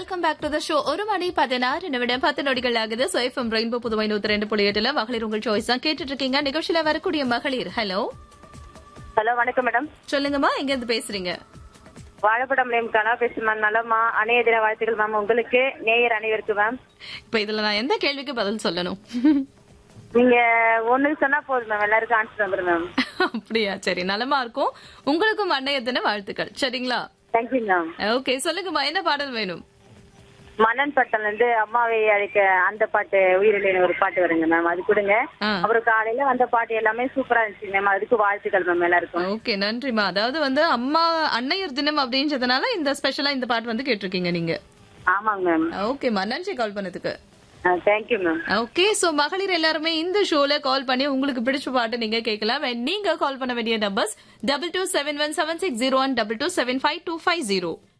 Welcome back to the show ஒரு மணி பதினாறு நிமிடம் பத்து நொடிகள் ஆகுது சோ எஃப்எம் ரெயின்போ புதுவை நூத்தி ரெண்டு புள்ளி எட்டுல மகளிர் உங்கள் சாய்ஸ் தான் கேட்டுட்டு இருக்கீங்க நிகழ்ச்சியில வரக்கூடிய மகளிர் ஹலோ ஹலோ வணக்கம் மேடம் சொல்லுங்கம்மா எங்க இருந்து பேசுறீங்க வாழைப்படம் நேம் கலா பேசுறேன் மேம் நலமா அணைய தின வாழ்த்துக்கள் மேம் உங்களுக்கு நேயர் அனைவருக்கு மேம் இப்ப இதுல நான் எந்த கேள்விக்கு பதில் சொல்லணும் நீங்க ஒண்ணு சொன்னா போதும் மேம் எல்லாருக்கும் ஆன்சர் வந்துடும் மேம் அப்படியா சரி நலமா இருக்கும் உங்களுக்கும் அன்னைய தின வாழ்த்துக்கள் சரிங்களா தேங்க்யூ மேம் ஓகே சொல்லுங்கம்மா என்ன பாடல் வேணும் மன்னன் பட்டம்ல இருந்து அம்மாவை அழைக்க அந்த பாட்டு உயிரிழைய ஒரு பாட்டு வருங்க மேம் அது கொடுங்க ஆ. அப்புறம் காலையில வந்த பாட்டு எல்லாமே சூப்பரா இருந்துச்சு மேம் அதுக்கு வாழ்த்துக்கள் மேம் எல்லாருக்கும் ஓகே நன்றிமா அதாவது வந்து அம்மா அன்னையர் தினம் அப்படின்றதுனால இந்த ஸ்பெஷலா இந்த பாட்டு வந்து கேட்டிருக்கீங்க நீங்க ஆமாங்க மேம் ஓகேம்மா நன்றி கால் பண்ணதுக்கு தேங்க்யூ மேம் ஓகே சோ மகளிர் எல்லாருமே இந்த ஷோல கால் பண்ணி உங்களுக்கு பிடிச்ச பாட்டு நீங்க கேட்கலாம் And நீங்க கால் பண்ண வேண்டிய numbers double two seven one seven six zero one double two seven five two five zero